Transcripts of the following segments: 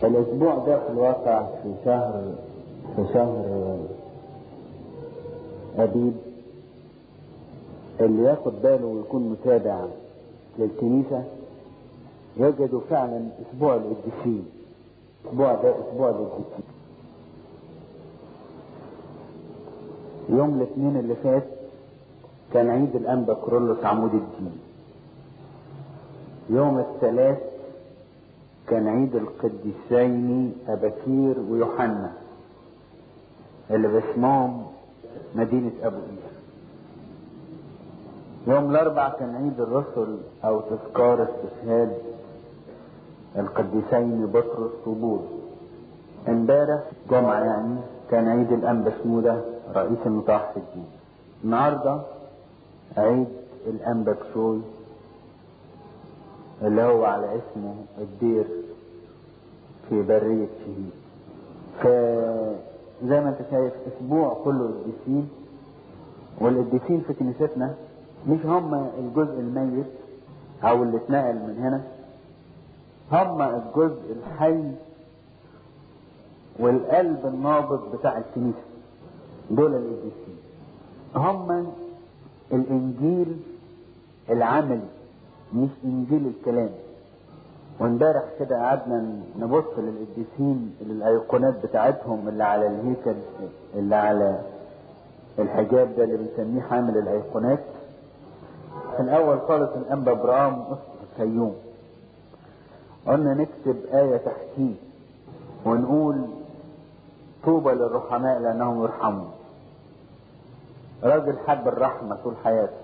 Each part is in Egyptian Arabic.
الأسبوع ده في الواقع في شهر في شهر أبيب اللي ياخد باله ويكون متابع للكنيسة يجدوا فعلا أسبوع القديسين الأسبوع ده أسبوع القديسين يوم الاثنين اللي فات كان عيد الأنبا كرولوس عمود الدين يوم الثلاث كان عيد القديسين أباكير ويوحنا اللي باسمهم مدينة أبو إير يوم الأربع كان عيد الرسل أو تذكار استشهاد القديسين بطرس وبولس امبارح جمعة يعني كان عيد الأنبا شنودة رئيس المتوحدين النهاردة عيد الأنبا بشوي اللي هو على اسمه الدير في برية شهيد فزي ما انت شايف اسبوع كله قديسين والقديسين في كنيستنا مش هم الجزء الميت او اللي اتنقل من هنا هم الجزء الحي والقلب النابض بتاع الكنيسة دول القديسين هم الانجيل العملي مش انجيل الكلام وامبارح كده قعدنا نبص للقديسين للايقونات بتاعتهم اللي على الهيكل اللي على الحجاب ده اللي بنسميه حامل الايقونات في الاول خالص الانبا ابراهام اسقف الفيوم قلنا نكتب آية تحتيه ونقول طوبى للرحماء لأنهم يرحمون راجل حب الرحمة طول حياته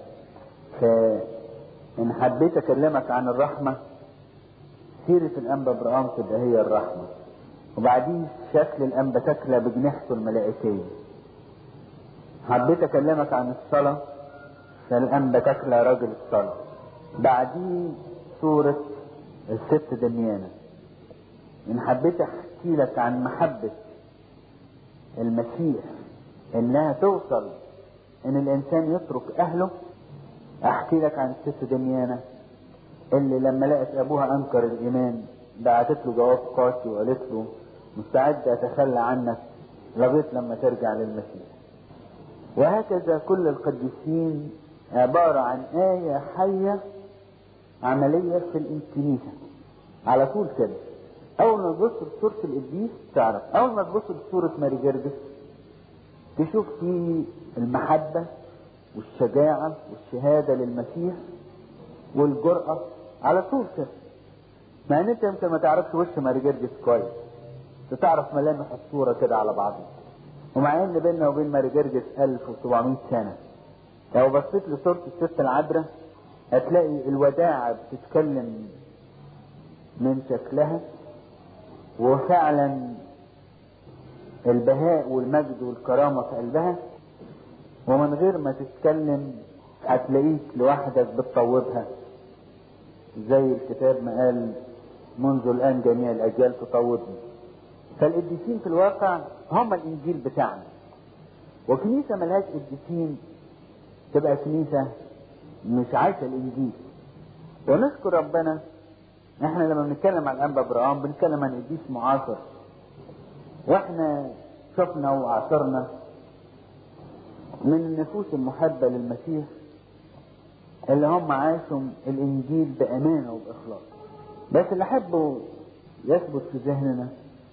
فإن حبيت أكلمك عن الرحمة سيرة الأنبا برام تبقى هي الرحمة وبعدين شكل الأنبا تكلى بجنحته الملائكية حبيت أكلمك عن الصلاة فالأنبا تكلى راجل الصلاة بعديه سورة الست دميانة إن حبيت أحكي لك عن محبة المسيح إنها توصل إن الإنسان يترك أهله أحكي لك عن الست دميانة اللي لما لقت أبوها أنكر الإيمان بعتت له جواب قاسي وقالت له مستعد أتخلى عنك لغاية لما ترجع للمسيح وهكذا كل القديسين عبارة عن آية حية عملية في الكنيسة على طول كده أول ما تبص لصورة القديس تعرف أول ما تبص لصورة ماري جرجس تشوف فيه المحبة والشجاعة والشهادة للمسيح والجرأة على طول كده مع ان انت يمكن ما تعرفش وش ماري جرجس كويس تعرف ملامح الصورة كده على بعضها ومع ان بيننا وبين ماري جرجس 1700 سنة لو بصيت لصورة الست العذراء هتلاقي الوداعة بتتكلم من شكلها وفعلا البهاء والمجد والكرامة في قلبها ومن غير ما تتكلم هتلاقيك لوحدك بتطوبها زي الكتاب ما قال منذ الآن جميع الأجيال تطوبني فالقديسين في الواقع هم الإنجيل بتاعنا وكنيسة ملهاش قديسين تبقى كنيسة مش عايشة الإنجيل ونشكر ربنا احنا لما بنتكلم عن الأنبا برام بنتكلم عن قديس معاصر واحنا شفنا وعاصرنا من النفوس المحبة للمسيح اللي هم عاشوا الإنجيل بأمانة وبإخلاص بس اللي أحبه يثبت في ذهننا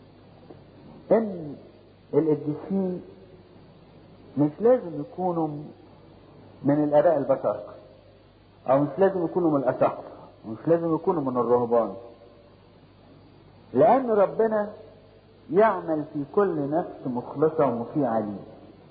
إن القديسين مش لازم يكونوا من الآباء البشر أو مش لازم يكونوا من الأساقفة ومش لازم يكونوا من الرهبان لأن ربنا يعمل في كل نفس مخلصة ومطيعة ليه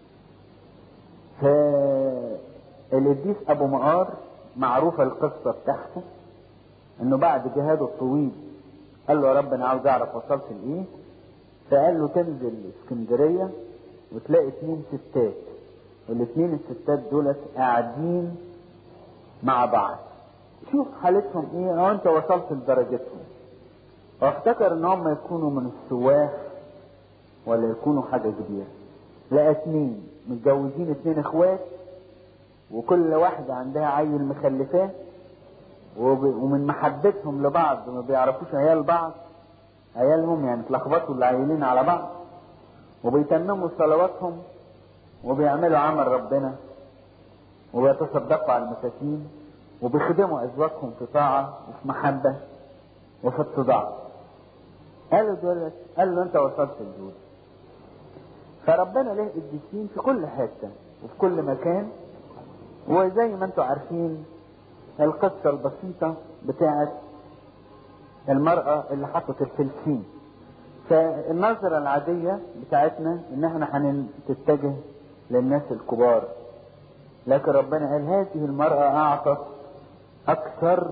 فالقديس أبو مقار معروفة القصة بتاعته إنه بعد جهاده الطويل قال له يا رب أنا عاوز أعرف وصلت لإيه فقال له تنزل اسكندرية وتلاقي اتنين ستات والاثنين الستات دولت قاعدين مع بعض شوف حالتهم ايه او انت وصلت لدرجتهم وافتكر ان هم يكونوا من السواح ولا يكونوا حاجة كبيرة لا اتنين متجوزين اتنين اخوات وكل واحدة عندها عيل مخلفاه ومن محبتهم لبعض ما بيعرفوش عيال بعض عيالهم يعني اتلخبطوا العيلين على بعض وبيتمموا صلواتهم وبيعملوا عمل ربنا وبيتصدقوا على المساكين وبيخدموا ازواجهم في طاعه وفي محبه وفي اتضاع قالوا دول قال له انت وصلت الجود فربنا له قديسين في كل حته وفي كل مكان وزي ما انتم عارفين القصه البسيطه بتاعت المرأة اللي حطت الفلسين فالنظرة العادية بتاعتنا ان احنا هنتجه للناس الكبار لكن ربنا قال هذه المرأة اعطت اكثر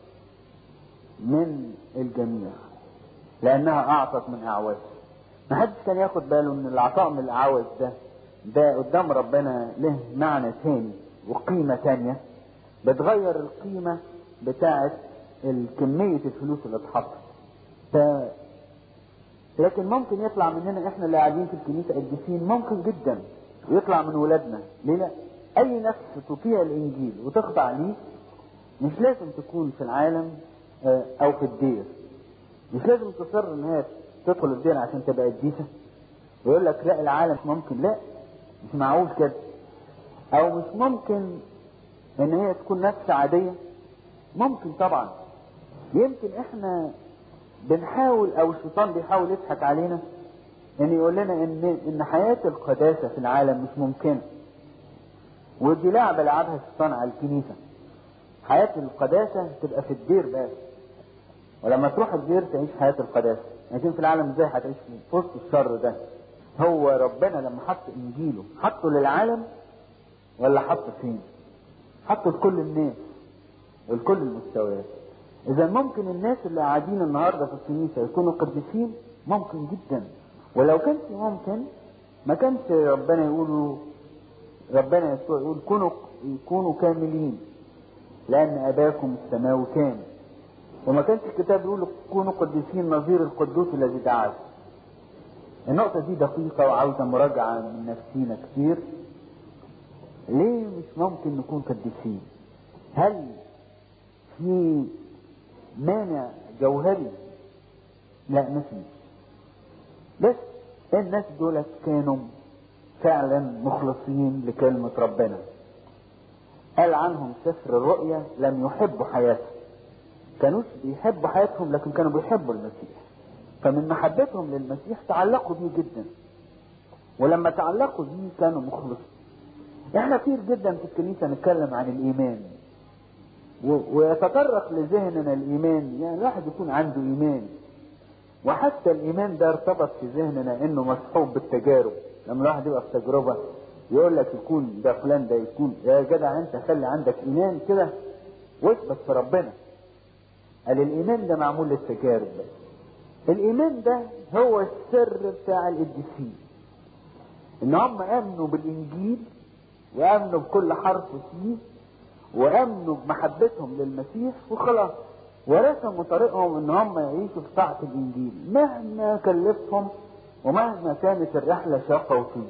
من الجميع لانها اعطت من اعواز ما حدش كان ياخد باله ان العطاء من الاعواز ده ده قدام ربنا له معنى تاني وقيمة تانية بتغير القيمة بتاعت الكمية الفلوس اللي اتحطت ف... لكن ممكن يطلع مننا احنا اللي قاعدين في الكنيسة قديسين ممكن جدا ويطلع من ولادنا ليه لا اي نفس تطيع الانجيل وتخضع ليه مش لازم تكون في العالم او في الدير مش لازم تصر ان هي تدخل الدير عشان تبقى قديسة ويقول لك لا العالم ممكن لا مش معقول كده او مش ممكن ان هي تكون نفس عادية ممكن طبعا يمكن احنا بنحاول او الشيطان بيحاول يضحك علينا ان يقول لنا ان ان حياة القداسة في العالم مش ممكنة ودي لعبة لعبها الشيطان على الكنيسة حياة القداسة تبقى في الدير بس ولما تروح الدير تعيش حياة القداسة لكن في العالم ازاي هتعيش في وسط الشر ده هو ربنا لما حط انجيله حطه للعالم ولا حطه فين حطه لكل الناس ولكل المستويات اذا ممكن الناس اللي قاعدين النهارده في الكنيسه يكونوا قديسين ممكن جدا ولو كانش ممكن ما كانش ربنا يقول ربنا يسوع يقول كونوا كونوا كاملين لان اباكم السماوي كامل وما كانش الكتاب يقول كونوا قديسين نظير القدوس الذي دعاكم النقطة دي دقيقة وعاوزة مراجعة من نفسينا كتير ليه مش ممكن نكون قديسين هل في مانع جوهري لا مفيش بس الناس دول كانوا فعلا مخلصين لكلمة ربنا قال عنهم سفر الرؤيا لم يحبوا حياتهم كانوش بيحبوا حياتهم لكن كانوا بيحبوا المسيح فمن محبتهم للمسيح تعلقوا بيه جدا ولما تعلقوا بيه كانوا مخلصين احنا كتير جدا في الكنيسة نتكلم عن الايمان ويتطرق لذهننا الايمان يعني الواحد يكون عنده ايمان وحتى الايمان ده ارتبط في ذهننا انه مصحوب بالتجارب لما الواحد يبقى في تجربه يقول لك يكون ده فلان ده يكون يا جدع انت خلي عندك ايمان كده واثبت في ربنا قال الايمان ده معمول للتجارب بس الايمان ده هو السر بتاع القديسين ان هم امنوا بالانجيل وامنوا بكل حرف فيه وامنوا بمحبتهم للمسيح وخلاص ورسموا طريقهم ان هم يعيشوا في طاعة الانجيل مهما كلفهم ومهما كانت الرحلة شاقة وطويلة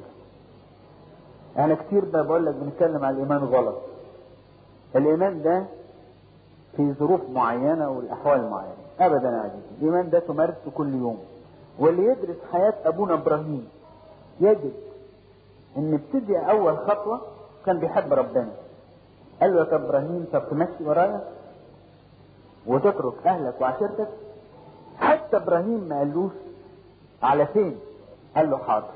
انا كتير بقول لك بنتكلم على الايمان غلط الايمان ده في ظروف معينة والاحوال معينة ابدا يا عزيزي الايمان ده تمارسه كل يوم واللي يدرس حياة ابونا ابراهيم يجد ان ابتدي اول خطوة كان بيحب ربنا قال له يا ابراهيم طب تمشي ورايا وتترك اهلك وعشيرتك حتى ابراهيم ما قالوش على فين قال له حاضر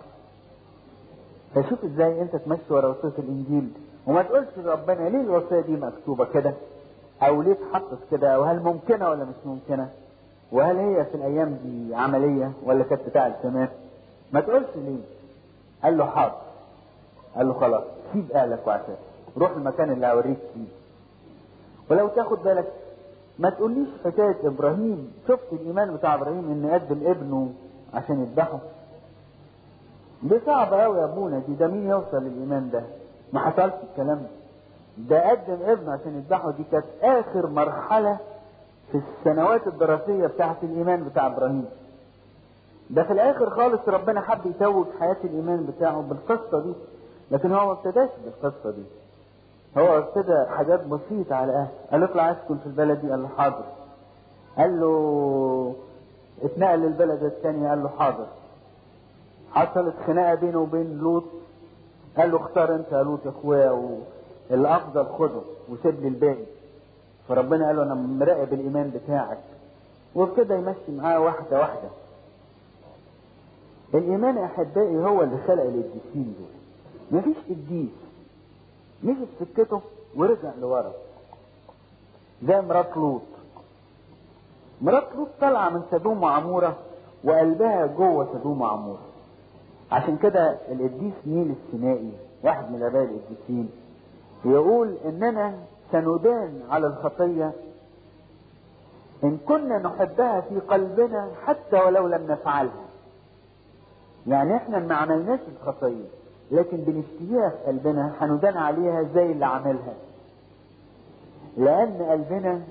فشوف ازاي انت تمشي ورا وصيه الانجيل وما تقولش لربنا ليه الوصيه دي مكتوبه كده او ليه اتحطت كده او هل ممكنه ولا مش ممكنه وهل هي في الايام دي عمليه ولا كانت بتاع زمان ما تقولش ليه قال له حاضر قال له خلاص سيب اهلك وعشيرتك روح المكان اللي هوريك فيه ولو تاخد بالك ما تقوليش حكاية ابراهيم شفت الايمان بتاع ابراهيم ان يقدم ابنه عشان يذبحه دي صعبة قوي يا ابونا دي ده مين يوصل للايمان ده ما حصلش الكلام ده ده قدم ابنه عشان يذبحه دي كانت اخر مرحلة في السنوات الدراسية بتاعت الايمان بتاع ابراهيم ده في الاخر خالص ربنا حب يتوج حياة الايمان بتاعه بالقصة دي لكن هو ما ابتداش بالقصة دي هو ابتدى حاجات بسيطة على اهل قال له اطلع اسكن في البلد دي قال له حاضر قال له اتنقل للبلد الثانية قال له حاضر حصلت خناقة بينه وبين لوط قال له اختار انت يا لوط يا اخويا والافضل خده وسيب لي الباقي فربنا قال له انا مراقب الايمان بتاعك وابتدى يمشي معاه واحده واحده الايمان يا احبائي هو اللي خلق القديسين دول مفيش قديس مشي في سكته ورجع لورا زي مرات لوط مرات لوط طالعه من سدوم وعموره وقلبها جوه سدوم وعموره عشان كده القديس نيل السينائي واحد من الاباء القديسين يقول اننا سندان على الخطيه ان كنا نحبها في قلبنا حتى ولو لم نفعلها يعني احنا ما عملناش الخطيه لكن بنشتهيها في قلبنا هندان عليها زي اللي عملها لان قلبنا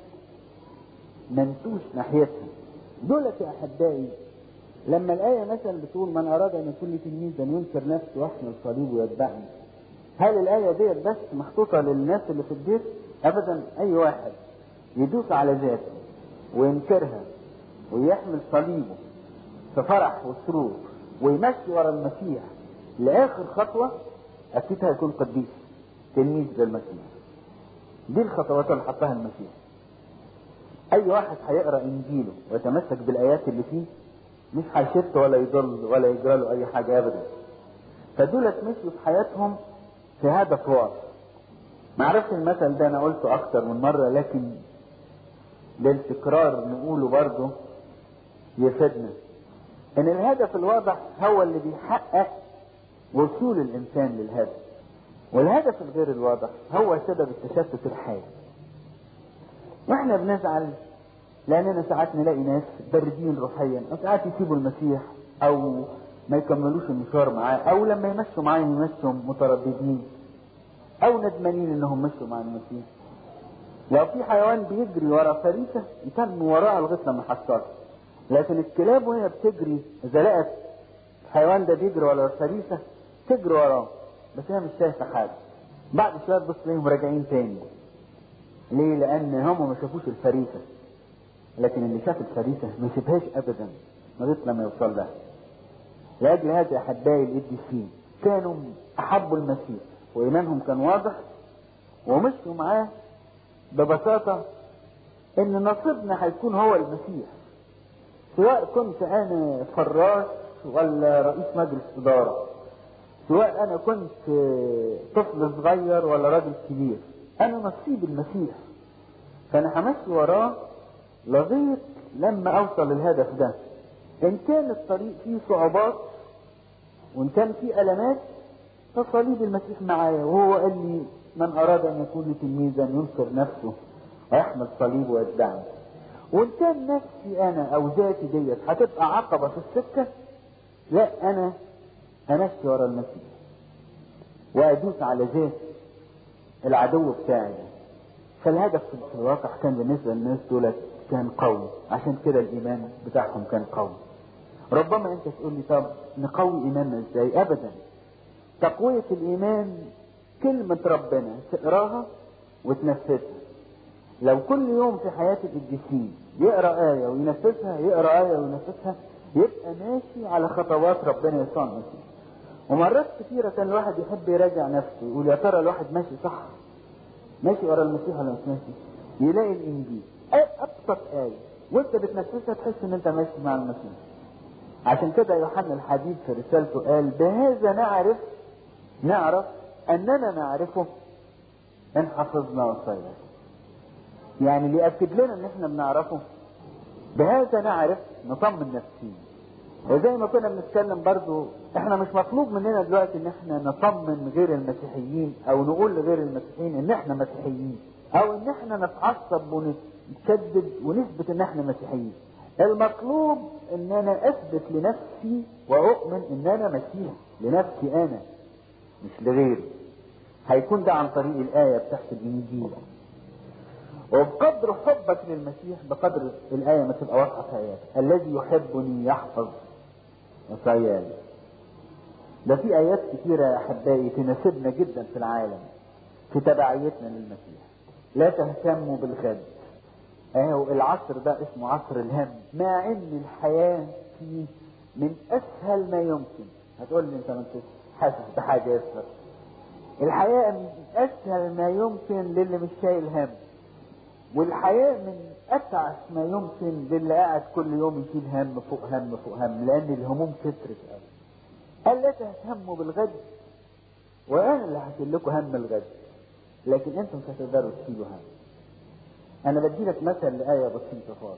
منتوش ناحيتها دولت يا احبائي لما الآية مثلا بتقول من أراد أن يكون لي تلميذا ينكر نفسه ويحمل صليبه ويتبعني هل الآية ديت بس محطوطة للناس اللي في البيت؟ أبدا أي واحد يدوس على ذاته وينكرها ويحمل صليبه في فرح وسرور ويمشي ورا المسيح لآخر خطوة أكيد هيكون قديس تلميذ للمسيح دي الخطوات اللي حطها المسيح أي واحد هيقرأ إنجيله ويتمسك بالآيات اللي فيه مش هيشت ولا يضل ولا يجرى له أي حاجة أبدا فدولت مشوا في حياتهم في هدف واضح معرفش المثل ده انا قلته اكتر من مرة لكن للتكرار نقوله برضه يفيدنا ان الهدف الواضح هو اللي بيحقق وصول الانسان للهدف والهدف الغير الواضح هو سبب التشتت الحالي واحنا بنزعل لاننا ساعات نلاقي ناس باردين روحيا او ساعات يسيبوا المسيح او ما يكملوش المشوار معاه او لما يمشوا معاه يمشوا مترددين او ندمانين انهم مشوا مع المسيح لو في حيوان بيجري ورا فريسة يتنوا وراها لغايه لما يحصلها لكن الكلاب وهي بتجري اذا لقت الحيوان ده بيجري ورا الفريسة تجري وراه بس هي مش شايفه حاجه بعد شويه تبص تلاقيهم راجعين تاني ليه؟ لان هم ما شافوش الفريسة لكن اللي شاف الفريسة ما يسيبهاش ابدا لغايه لما يوصل لها لاجل هذا احبائي القديسين كانوا احبوا المسيح وايمانهم كان واضح ومشوا معاه ببساطة ان نصيبنا هيكون هو المسيح سواء كنت انا فراش ولا رئيس مجلس ادارة سواء انا كنت طفل صغير ولا راجل كبير انا نصيب المسيح فانا همشي وراه لغاية لما اوصل للهدف ده ان كان الطريق فيه صعوبات وان كان فيه المات فصليب المسيح معايا وهو قال لي من اراد ان يكون لي تلميذا ينكر نفسه ويحمل صليبه ويتبعني وان كان نفسي انا او ذاتي ديت هتبقى عقبه في السكه لا انا امشي ورا المسيح وادوس على ذات العدو بتاعي ده فالهدف في الواقع كان بالنسبه للناس دولت كان قوي عشان كده الايمان بتاعهم كان قوي ربما انت تقول لي طب نقوي ايماننا ازاي ابدا تقوية الايمان كلمة ربنا تقراها وتنفذها لو كل يوم في حياة القديسين يقرا آية وينفذها يقرا آية وينفذها يبقى ماشي على خطوات ربنا يسوع المسيح ومرات كثيرة كان الواحد يحب يراجع نفسه يقول يا ترى الواحد ماشي صح ماشي ورا المسيح ولا مش ماشي يلاقي الانجيل ابسط آية وانت بتنفذها تحس ان انت ماشي مع المسيح عشان كده يوحنا الحبيب في رسالته قال بهذا نعرف نعرف اننا نعرفه ان حفظنا وصاياه يعني اللي ياكد لنا ان احنا بنعرفه بهذا نعرف نطمن نفسينا وزي ما كنا بنتكلم برضو احنا مش مطلوب مننا دلوقتي ان احنا نطمن غير المسيحيين او نقول لغير المسيحيين ان احنا مسيحيين او ان احنا نتعصب ونشدد ونثبت ان احنا مسيحيين المطلوب ان انا اثبت لنفسي واؤمن ان انا مسيح لنفسي انا مش لغيري هيكون ده عن طريق الآية بتاعت الإنجيل وبقدر حبك للمسيح بقدر الآية ما تبقى واضحة في حياتك الذي يحبني يحفظ وصاياي ده في آيات كثيرة يا أحبائي تناسبنا جدا في العالم في تبعيتنا للمسيح لا تهتموا بالغد اهو العصر ده اسمه عصر الهم مع ان الحياة فيه من اسهل ما يمكن هتقول لي انت ما انت حاسس بحاجة يسر الحياة من اسهل ما يمكن للي مش شايل هم والحياة من اتعس ما يمكن للي قاعد كل يوم يشيل هم فوق هم فوق هم لان الهموم كترت قوي قال لا تهتموا بالغد وانا اللي هشيل لكم هم الغد لكن انتم مش هتقدروا تشيلوا هم انا بدي لك مثل لآية بسيطة خالص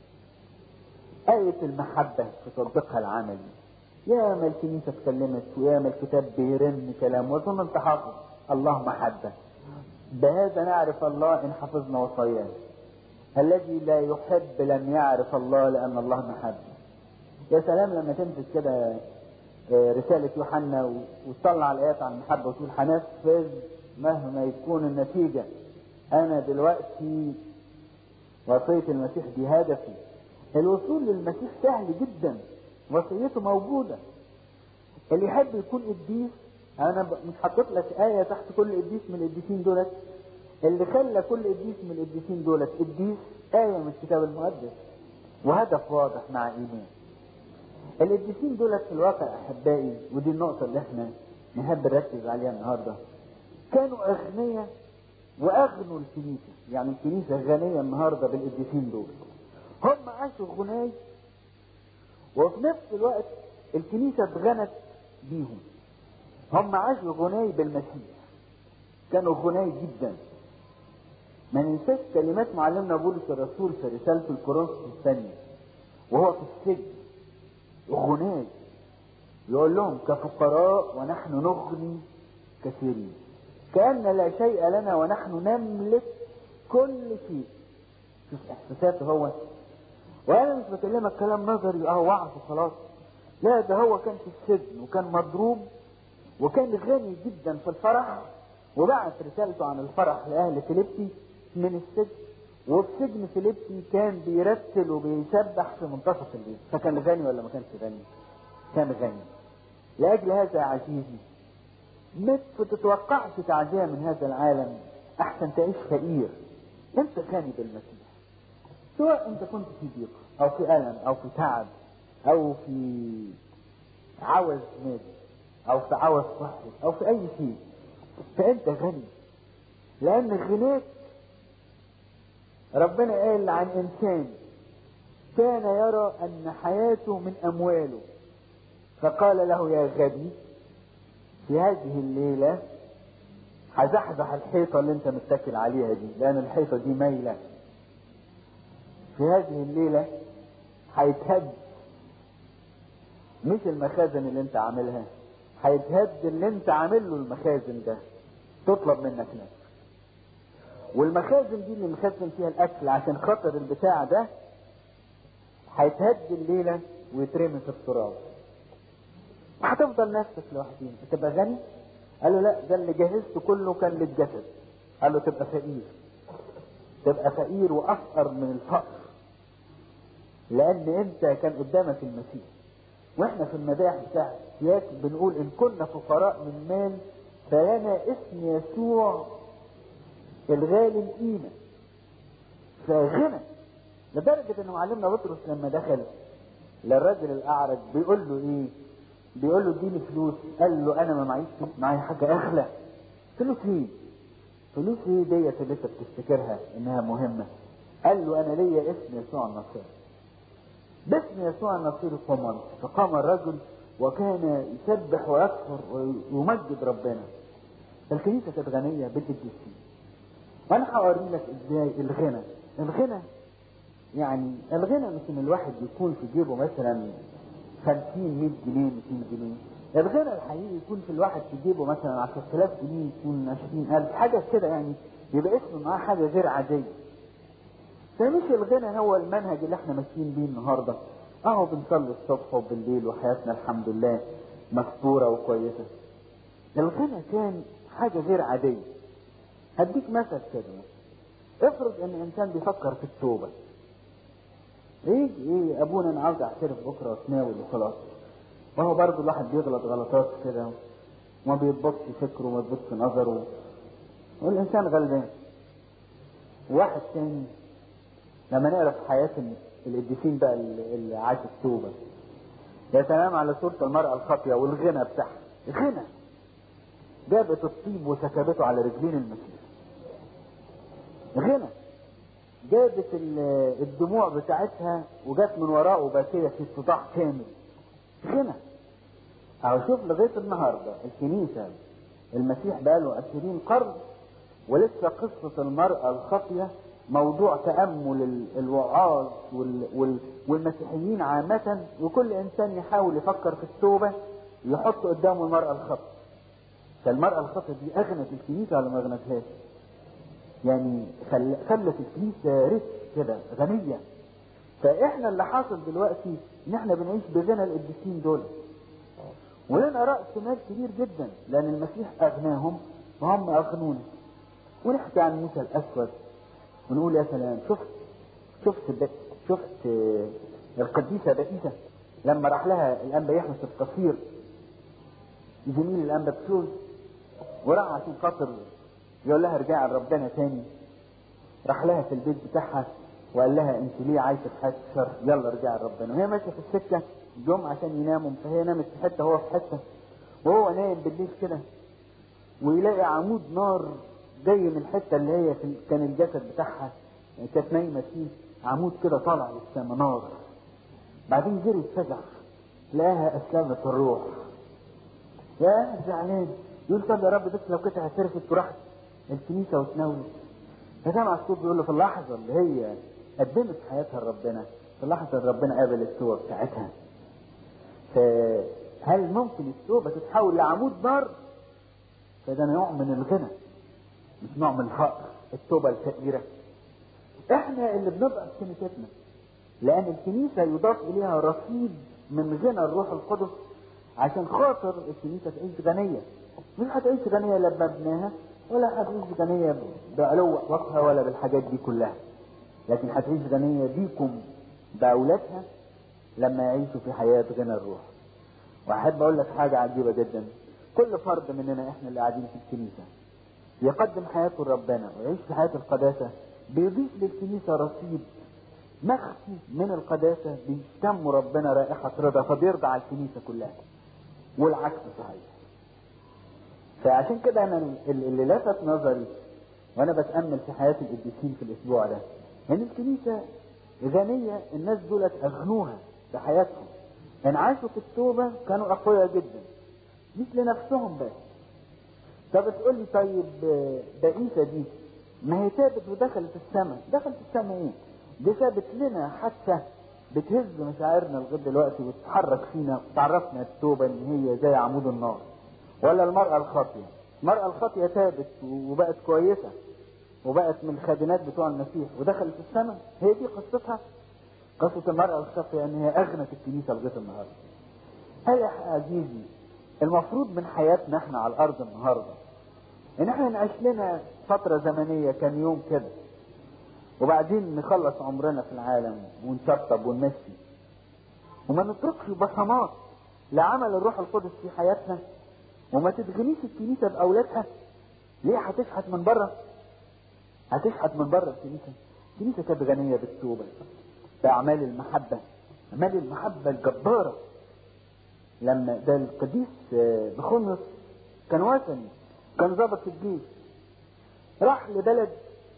آية المحبة في تطبيقها العملي يا ما الكنيسة اتكلمت ويا ما الكتاب بيرن كلام وظن انت حافظ الله محبة بهذا نعرف الله ان حفظنا وصاياه الذي لا يحب لم يعرف الله لان الله محبة يا سلام لما تمسك كده رسالة يوحنا وتطلع الآيات عن المحبة وتقول هنفذ مهما يكون النتيجة أنا دلوقتي وصية المسيح دي هدفي الوصول للمسيح سهل جدا وصيته موجودة اللي يحب يكون قديس أنا مش حاطط لك آية تحت كل قديس من القديسين دولت اللي خلى كل قديس من القديسين دولت قديس آية من الكتاب المقدس وهدف واضح مع إيمان القديسين دولت في الواقع أحبائي ودي النقطة اللي احنا نحب نركز عليها النهارده كانوا أغنياء واغنوا الكنيسه يعني الكنيسه غنيه النهارده بالقديسين دول هم عاشوا غناي وفي نفس الوقت الكنيسه اتغنت بيهم هم عاشوا غناي بالمسيح كانوا غناي جدا ما ننساش كلمات معلمنا بولس الرسول في رسالته الكورنثوس الثانيه وهو في السجن غناي يقول لهم كفقراء ونحن نغني كثيرين كأن لا شيء لنا ونحن نملك كل شيء شوف احساساته هو وانا مش بكلمك كلام نظري اه وعظ وخلاص لا ده هو كان في السجن وكان مضروب وكان غني جدا في الفرح وبعت رسالته عن الفرح لاهل فيليبي من السجن وفي سجن فيليبي كان بيرتل وبيسبح في منتصف الليل فكان غني ولا ما كانش غني؟ كان غني لاجل هذا يا عزيزي ما تتوقعش تعزية من هذا العالم احسن تعيش فقير انت غني بالمسيح سواء انت كنت في ضيق او في الم او في تعب او في عوز مادي او في عوز صحي او في اي شيء فانت غني لان غناك ربنا قال عن انسان كان يرى ان حياته من امواله فقال له يا غبي في هذه الليلة هزحزح الحيطة اللي انت متكل عليها دي لان الحيطة دي مايلة في هذه الليلة هيتهد مش المخازن اللي انت عاملها هيتهد اللي انت عامل له المخازن ده تطلب منك نفس والمخازن دي اللي مخزن فيها الاكل عشان خاطر البتاع ده هيتهد الليلة ويترمي في التراب هتفضل نفسك لوحدين هتبقى غني قال له لا ده اللي جهزته كله كان للجسد قال له تبقى فقير تبقى فقير وافقر من الفقر لان انت كان قدامك المسيح واحنا في المداح بتاع سياك بنقول ان كنا فقراء من مال فلنا اسم يسوع الغالي القيمة فغنى لدرجة ان معلمنا بطرس لما دخل للراجل الاعرج بيقول له ايه بيقول له اديني فلوس قال له انا ما معيش فلوس معايا حاجه اغلى فلوس ايه فلوس ايه ديت اللي انت بتفتكرها انها مهمه قال له انا ليا اسم يسوع النصير باسم يسوع النصير قام فقام الرجل وكان يسبح ويكفر ويمجد ربنا الكنيسه كانت غنيه بالقديسين وانا هوري لك ازاي الغنى الغنى يعني الغنى مش ان الواحد يكون في جيبه مثلا 50 100 جنيه 200 جنيه الغنى الحقيقي يكون في الواحد في جيبه مثلا 10000 جنيه يكون 20000 حاجه كده يعني يبقى اسمه معاه حاجه غير عاديه فمش الغنى هو المنهج اللي احنا ماشيين بيه النهارده اهو بنصلي الصبح وبالليل وحياتنا الحمد لله مستوره وكويسه الغنى كان حاجه غير عاديه هديك مثل كده افرض ان انسان بيفكر في التوبه ايه ايه ابونا انا عاوز اعترف بكره واتناول وخلاص وهو برضه الواحد بيغلط غلطات كده وما بيضبطش فكره وما بيضبطش نظره والانسان غلبان واحد تاني لما نقرا في حياه القديسين بقى اللي عاشوا التوبه يا سلام على صورة المرأة الخاطية والغنى بتاعها غنى جابت الطيب وسكبته على رجلين المسيح غنى جابت الدموع بتاعتها وجات من وراءه باكية في اتضاح كامل غنى اهو شوف لغاية النهاردة الكنيسة المسيح بقاله عشرين قرن ولسه قصة المرأة الخاطية موضوع تأمل الوعاظ والمسيحيين عامة وكل إنسان يحاول يفكر في التوبة يحط قدامه المرأة الخاطية فالمرأة الخاطية دي أغنت الكنيسة ولا ما أغنتهاش؟ يعني خل... خلت الكنيسة ريت كده غنية فإحنا اللي حاصل دلوقتي إن إحنا بنعيش بغنى القديسين دول ولنا رأس مال كبير جدا لأن المسيح أغناهم وهم أغنونا ونحكي عن موسى الأسود ونقول يا سلام شفت شفت ب... شفت القديسة بائسة لما راح لها الأنبا يحمس القصير زميل الأنبا بسول وراح عشان خاطر يقول لها ارجعي لربنا تاني راح لها في البيت بتاعها وقال لها انت ليه عايشه في حياه الشر يلا ارجعي لربنا وهي ماشيه في السكه جم عشان يناموا فهي نامت في حته وهو في حته وهو نايم بالليل كده ويلاقي عمود نار جاي من الحته اللي هي في كان الجسد بتاعها كانت نايمه فيه عمود كده طالع للسما نار بعدين جري اتفزع لقاها اسلمت الروح يا زعلان يقول طب يا رب بس لو كنت اعترفت وراحت الكنيسه وتناولت فسمع الصوت بيقول له في اللحظه اللي هي قدمت حياتها لربنا في اللحظه اللي ربنا قابل التوبه بتاعتها فهل ممكن التوبه تتحول لعمود نار؟ فده نوع من الغنى مش نوع من الفقر التوبه الكبيره احنا اللي بنبقى في كنيستنا لان الكنيسه يضاف اليها رصيد من غنى الروح القدس عشان خاطر الكنيسه تعيش غنيه مش هتعيش غنيه لا بمبناها ولا هتعيش غنيه بعلو وقتها ولا بالحاجات دي كلها لكن هتعيش غنيه بيكم باولادها لما يعيشوا في حياه غنى الروح واحب اقول لك حاجه عجيبه جدا كل فرد مننا احنا اللي قاعدين في الكنيسه يقدم حياته لربنا ويعيش في حياه القداسه بيضيف للكنيسه رصيد مخفي من القداسه بيشتم ربنا رائحه رضا فبيرضى على الكنيسه كلها والعكس صحيح فعشان كده انا اللي لفت نظري وانا بتامل في حياه القديسين في الاسبوع ده ان الكنيسه غنيه الناس دولت اغنوها بحياتهم ان عاشوا في التوبه كانوا اقوياء جدا مش لنفسهم بس طب تقول لي طيب بائسه دي ما هي تابت ودخلت السماء دخلت السماء ايه دي سابت لنا حتى بتهز مشاعرنا لغايه دلوقتي وتتحرك فينا وتعرفنا التوبه ان هي زي عمود النار ولا المرأة الخاطية المرأة الخاطية تابت وبقت كويسة وبقت من الخادمات بتوع المسيح ودخلت السماء هي دي قصتها قصة المرأة الخاطية ان هي اغنت الكنيسة لغاية النهاردة هل يا عزيزي المفروض من حياتنا احنا على الارض النهاردة ان احنا نعيش لنا فترة زمنية كان يوم كده وبعدين نخلص عمرنا في العالم ونشطب ونمشي وما نتركش بصمات لعمل الروح القدس في حياتنا وما تتغنيش الكنيسة بأولادها ليه هتشحت من بره هتشحت من بره الكنيسة الكنيسة كانت غنية بالتوبة بأعمال المحبة أعمال المحبة الجبارة لما ده القديس بخمس كان وثني كان ضابط في الجيش راح لبلد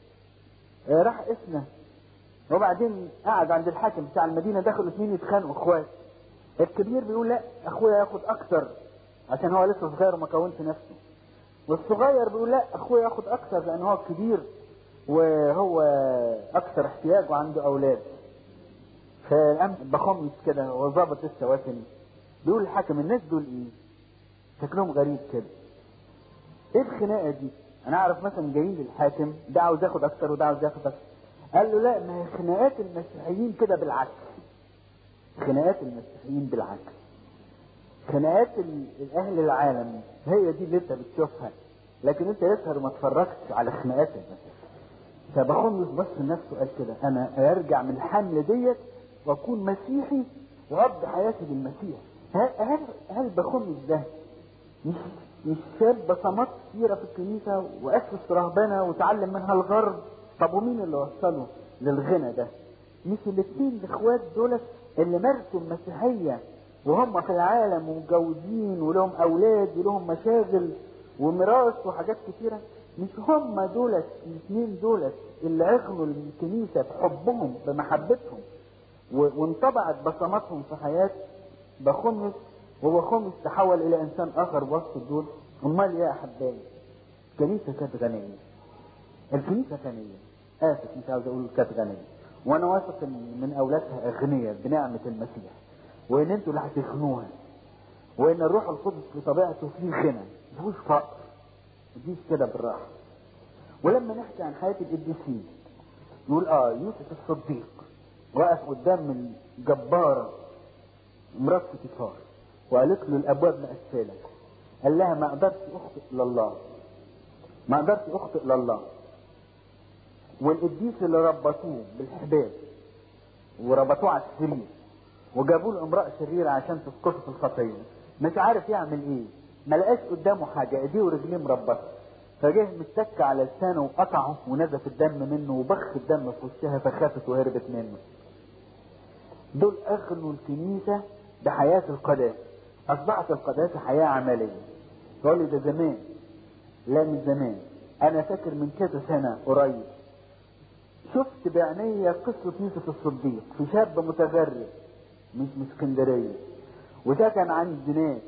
راح اسنا وبعدين قعد عند الحاكم بتاع المدينة دخلوا اثنين يتخانقوا اخوات الكبير بيقول لا اخويا ياخد اكتر عشان هو لسه صغير وما كونش نفسه والصغير بيقول لا اخويا ياخد اكتر لان هو كبير وهو اكثر احتياج وعنده اولاد فالقام بخمس كده هو ظابط لسه وثني بيقول الحاكم الناس دول ايه شكلهم غريب كده ايه الخناقه دي انا اعرف مثلا جايين للحاكم ده عاوز ياخد اكتر وده عاوز ياخد اكتر قال له لا ما هي خناقات المسيحيين كده بالعكس خناقات المسيحيين بالعكس خناقات اهل العالم هي دي اللي انت بتشوفها لكن انت يسهر ما اتفرجتش على خناقات المسيح فبخمس بص لنفسه قال كده انا ارجع من الحمله ديت واكون مسيحي واقضي حياتي بالمسيح هل هل بخمس ده مش مش شاب بصمات كتيره في الكنيسه واسس رهبنه وتعلم منها الغرب طب ومين اللي وصله للغنى ده مش الاثنين الاخوات دول اللي مارسوا المسيحية وهم في العالم ومتجوزين ولهم اولاد ولهم مشاغل وميراث وحاجات كتيرة مش هم دولت الاثنين دولت اللي اغنوا الكنيسة بحبهم بمحبتهم و- وانطبعت بصماتهم في حياة بخمس وبخمس تحول الى انسان اخر وسط دول امال يا احبائي الكنيسة كانت غنية الكنيسة غنية اسف مش عاوز اقول كانت غنية وانا واثق ان من اولادها اغنياء بنعمة المسيح وان انتوا اللي هتغنوها وان الروح القدس في طبيعته فيه غنى مفيهوش فقر مفيش كده بالراحة ولما نحكي عن حياة القديسين يقول اه يوسف الصديق وقف قدام من جبارة مرات فطيفار وقالت له الابواب مقفله قال لها ما اقدرش اخطئ لله ما اقدرش اخطئ لله والقديس اللي ربطوه بالحبال وربطوه على السرير وجابوا له امراه شريره عشان تسقطه في الخطيه مش عارف يعمل ايه ما لقاش قدامه حاجه ايديه ورجليه مربطه فجه متك على لسانه وقطعه ونزف الدم منه وبخ الدم في وشها فخافت وهربت منه دول اغنوا الكنيسه بحياه القداسه اصبحت القداسه حياه عمليه تقول لي ده زمان لا من زمان انا فاكر من كذا سنه قريب شفت بعيني قصة يوسف الصديق في شاب متغرب مش من اسكندرية وسكن عن الزناد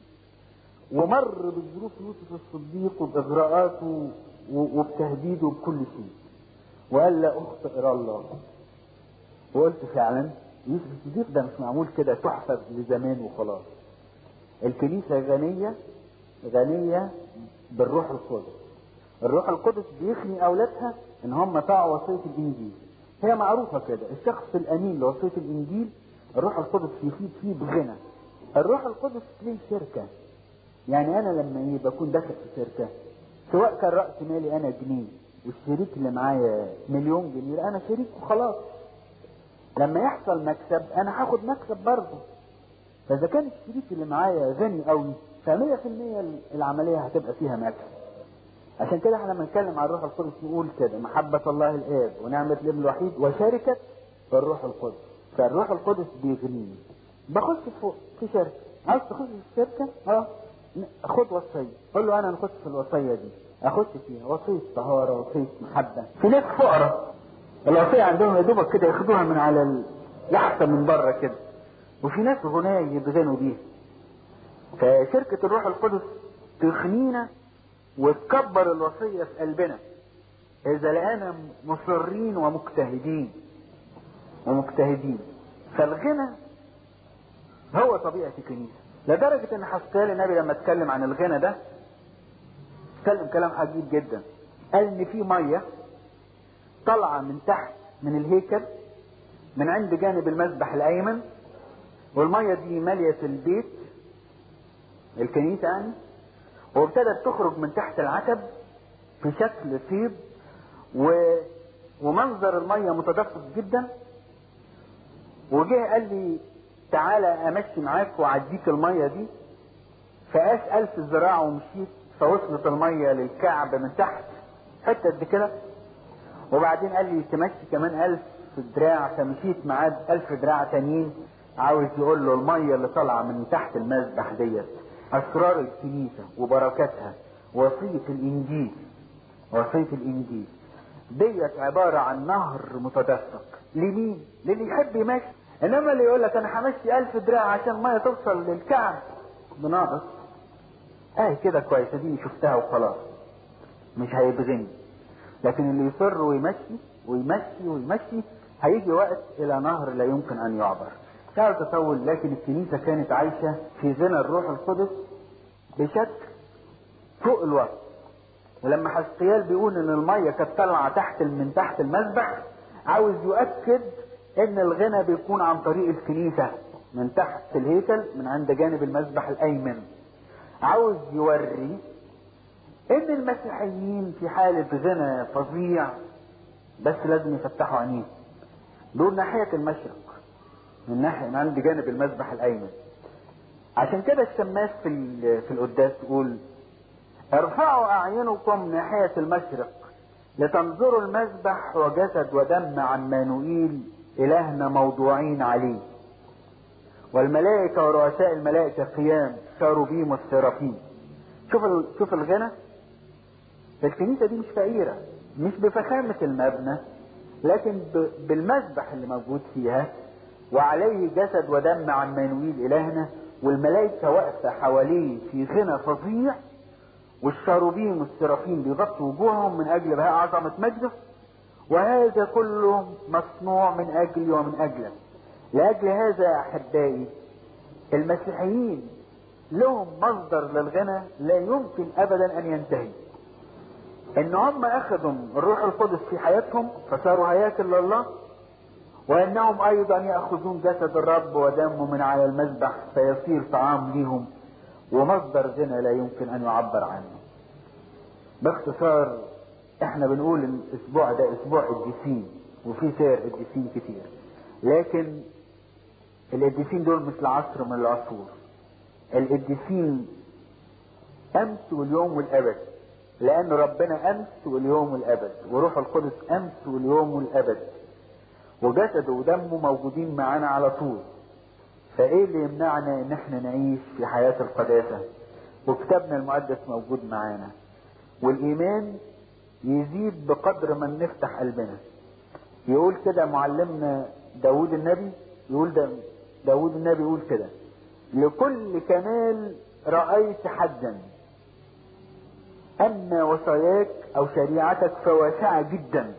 ومر بظروف يوسف الصديق وبإغراءاته و- وبتهديده وبكل شيء وقال لا أخطئ إلى الله وقلت فعلا يوسف الصديق ده مش معمول كده تحفظ لزمان وخلاص الكنيسة غنية غنية بالروح القدس الروح القدس بيخني اولادها ان هم طاعوا وصيه الانجيل هي معروفه كده الشخص الامين لوصيه الانجيل الروح القدس يفيد فيه بغنى الروح القدس ليه شركه يعني انا لما ايه بكون داخل في شركه سواء كان راس مالي انا جنيه والشريك اللي معايا مليون جنيه لا انا شريك وخلاص لما يحصل مكسب انا هاخد مكسب برضه فاذا كان الشريك اللي معايا غني قوي فمية في المية العملية هتبقى فيها مكسب عشان كده احنا لما نتكلم عن الروح القدس نقول كده محبة الله الآب ونعمة الابن الوحيد وشركة الروح القدس فالروح القدس بيغنيني بخش فوق في شركة عاوز تخش في الشركة اه خد وصية قول له انا نخش في الوصية دي اخش فيها وصية طهارة وصية محبة في ناس فقراء الوصية عندهم يا دوبك كده ياخدوها من على اللحظة من بره كده وفي ناس غناة يتغنوا بيها فشركة الروح القدس تغنينا وتكبر الوصية في قلبنا إذا لقانا مصرين ومجتهدين ومجتهدين فالغنى هو طبيعة الكنيسة لدرجة إن حسكال النبي لما اتكلم عن الغنى ده اتكلم كلام عجيب جدا قال إن في مية طالعة من تحت من الهيكل من عند جانب المسبح الأيمن والمية دي مالية البيت الكنيسة يعني وابتدت تخرج من تحت العتب في شكل طيب و... ومنظر المية متدفق جدا وجه قال لي تعالى امشي معاك واعديك المية دي فقاس ألف ذراع ومشيت فوصلت المية للكعب من تحت حتة قد كده وبعدين قال لي تمشي كمان ألف دراع فمشيت معاه ألف دراع تانيين عاوز يقول له المية اللي طالعة من تحت المسبح ديت أسرار الكنيسة وبركاتها وصية الإنجيل وصية الإنجيل ديت عبارة عن نهر متدفق لمين؟ للي يحب يمشي إنما اللي يقول لك أنا همشي ألف دراع عشان المية توصل للكعب بناقص أهي كده كويسة دي شفتها وخلاص مش هيبغني لكن اللي يصر ويمشي ويمشي ويمشي هيجي وقت إلى نهر لا يمكن أن يعبر تعال تطول لكن الكنيسة كانت عايشة في غنى الروح القدس بشكل فوق الوقت ولما حسقيال بيقول ان المية كانت طالعة تحت من تحت المسبح عاوز يؤكد ان الغنى بيكون عن طريق الكنيسة من تحت الهيكل من عند جانب المسبح الايمن عاوز يوري ان المسيحيين في حالة غنى فظيع بس لازم يفتحوا عينيهم دول ناحية المشرق من ناحية من عند جانب المسبح الأيمن عشان كده الشماس في في القداس يقول ارفعوا أعينكم ناحية المشرق لتنظروا المذبح وجسد ودم عمانوئيل إلهنا موضوعين عليه والملائكة ورؤساء الملائكة قيام شاروبيم والسرافيم شوف ال... شوف الغنى الكنيسة دي مش فقيرة مش بفخامة المبنى لكن ب... بالمذبح اللي موجود فيها وعليه جسد ودم عمانوئيل إلهنا والملائكة واقفة حواليه في غنى فظيع والشاروبيم والسرافيم بيغطوا وجوههم من أجل بهاء عظمة مجده وهذا كله مصنوع من أجلي ومن أجلك لأجل هذا يا أحبائي المسيحيين لهم مصدر للغنى لا يمكن أبدا أن ينتهي إن هم أخذوا الروح القدس في حياتهم فصاروا هياكل لله وانهم ايضا ياخذون جسد الرب ودمه من على المذبح فيصير طعام ليهم ومصدر غنى لا يمكن ان يعبر عنه باختصار احنا بنقول ان الاسبوع ده اسبوع الديسين وفي سير الديسين كتير لكن القديسين دول مثل عصر من العصور القديسين امس واليوم والابد لان ربنا امس واليوم والابد وروح القدس امس واليوم والابد وجسده ودمه موجودين معانا على طول فايه اللي يمنعنا ان احنا نعيش في حياة القداسة وكتابنا المقدس موجود معانا والايمان يزيد بقدر ما نفتح قلبنا يقول كده معلمنا داود النبي يقول ده داود النبي يقول كده لكل كمال رأيت حدا أما وصاياك أو شريعتك فواسعة جدا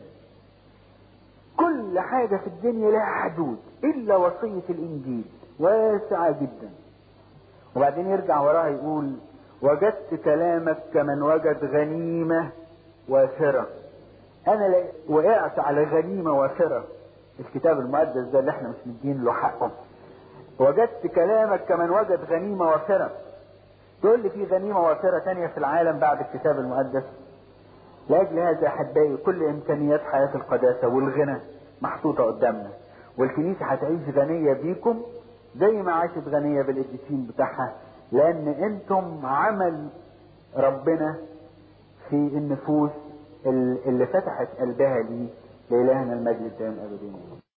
كل حاجة في الدنيا لها حدود إلا وصية الإنجيل واسعة جدا وبعدين يرجع وراها يقول وجدت كلامك كمن وجد غنيمة وافرة أنا وقعت على غنيمة وافرة الكتاب المقدس ده اللي احنا مش مدين له حقه وجدت كلامك كمن وجد غنيمة وافرة تقول لي في غنيمة وافرة تانية في العالم بعد الكتاب المقدس لأجل هذا أحبائي كل إمكانيات حياة القداسة والغنى محطوطة قدامنا والكنيسة هتعيش غنية بيكم زي ما عاشت غنية بالقديسين بتاعها لأن أنتم عمل ربنا في النفوس اللي فتحت قلبها ليه لإلهنا المجد الدائم أبدين